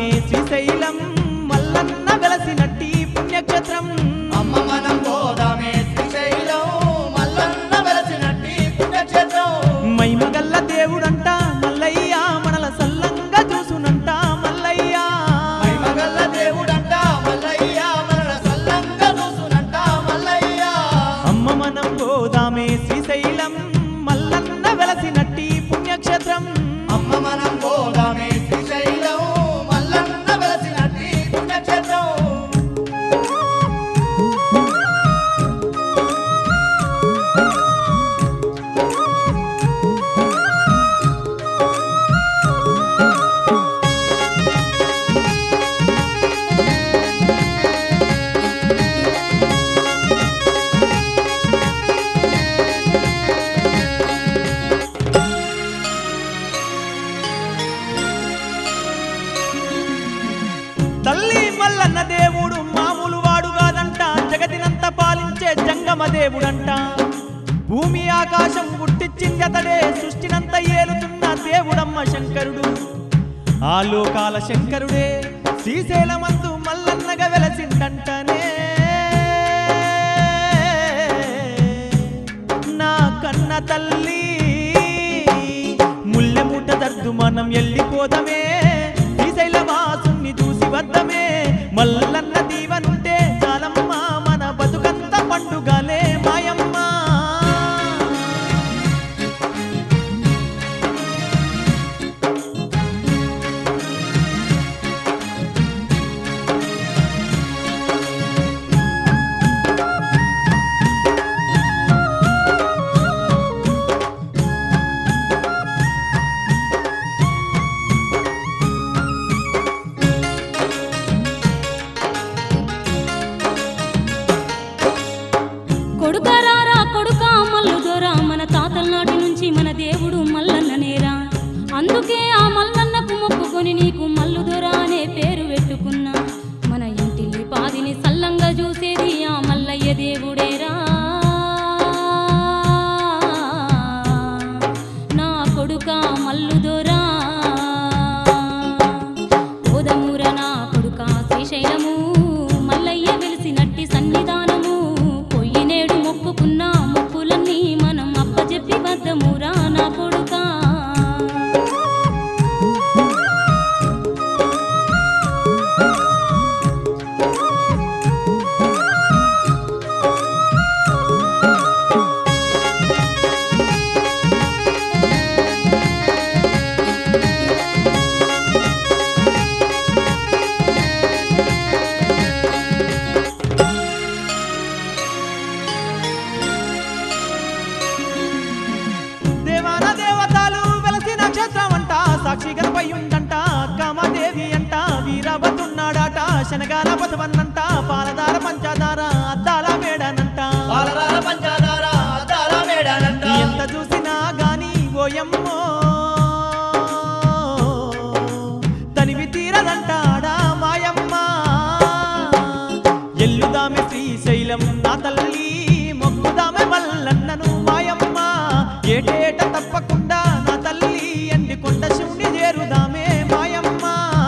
శ్రీశైలం మల్లన్న వెలసినట్టి పుణ్యక్షేత్రం అమ్మ మనం పోదామే శ్రీశైలం మల్లన్న వెలసినట్టి పుణ్యక్షేత్రం మైమగల్ల దేవుడంట మల్లయ్య మనల సల్లంగా చూసునంట మల్లయ్య మహిమగల్ల దేవుడంట మల్లయ్య మనల సల్లంగా చూసునంట మల్లయ్య అమ్మ మనం పోదామే శ్రీశైలం మల్లన్న వెలసినట్టి పుణ్యక్షేత్రం అమ్మ మనం పోదామే శ్రీశైలం మల్లన్న వెలసినట్టి పుణ్యక్షేత్రం తల్లి మల్లన్న దేవుడు మామూలు వాడు కాదంట జగతినంత పాలించే జంగమ దేవుడంట భూమి ఆకాశం పుట్టించింది అతడే సృష్టినంత ఏలుతున్న దేవుడమ్మ శంకరుడు ఆ లోకాల శంకరుడే శ్రీశైలమందు మల్లన్నగా వెలసిందంటనే నా కన్న తల్లి ముల్లెమూట దర్దు మనం ఎల్లిపోదమే శ్రీశైలవాసుని చూసి వద్దమే మల్లన్న దీవనుంటే చాలమ్మ మన బతుకంత పండుగలే మాయమ్మ కొడుకరారా కొడుక మల్లు దొరా మన తాతల నాటి నుంచి మన దేవుడు మల్లన్న నేరా అందుకే ఆ మల్లన్నకు మొక్కుకొని నీకు మల్లు దొరా అనే పేరు పెట్టుకున్నా మన ఇంటిల్లి పాదిని సల్లంగా చూసేది ఆ మల్లయ్య దేవుడేరా నా కొడుక మల్లు దొరా ఓదమూర నా కొడుక శ్రీశైలము మల్లయ్య వెలిసినట్టి సన్నిధానము పొయ్యినేడు మొక్కుకున్న మొక్కులన్నీ మనం అప్పచెప్పి బద్దమురా నా కొడుకా దేవాన దేవతలు వెలసిన క్షేత్రం అంట సాక్షి గణపై ఉందంట కామాదేవి అంట వీరభతున్నాడట శనగాల బతవన్నంట పాలదార పంచదార అద్దాల మేడనంట పాలరాల పంచదార అద్దాల మేడానంట ఎంత చూసినా గాని ఓయమ్మో తనివి తీరదంటాడా మాయమ్మ ఎల్లుదామె శ్రీశైలం నా తల్లి మొక్కుదామె మల్లన్నను మాయమ్మ ఏటేట తప్పకుండా నా తల్లి ఎండికొండ శివుని చేరుదామే మాయమ్మ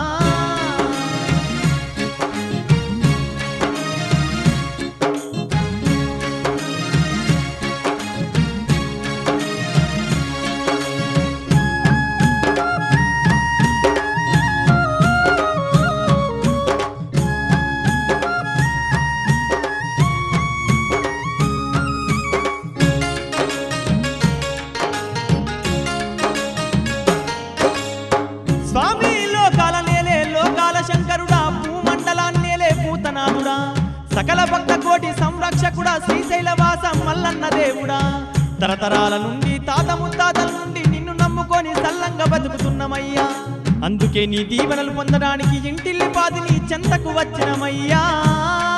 స్వామి లోకాల నేలే లోకాల శంకరుడా భూమండలాన్నేలే పూతనాథుడా సకల భక్త కోటి సంరక్షకుడా శ్రీశైలవాస మల్లన్న దేవుడా తరతరాల నుండి తాత ముత్తాతల నుండి నిన్ను నమ్ముకొని సల్లంగా బతుకుతున్నమయ్యా అందుకే నీ దీవెనలు పొందడానికి ఇంటిల్లి పాదిని చెంతకు వచ్చినమయ్యా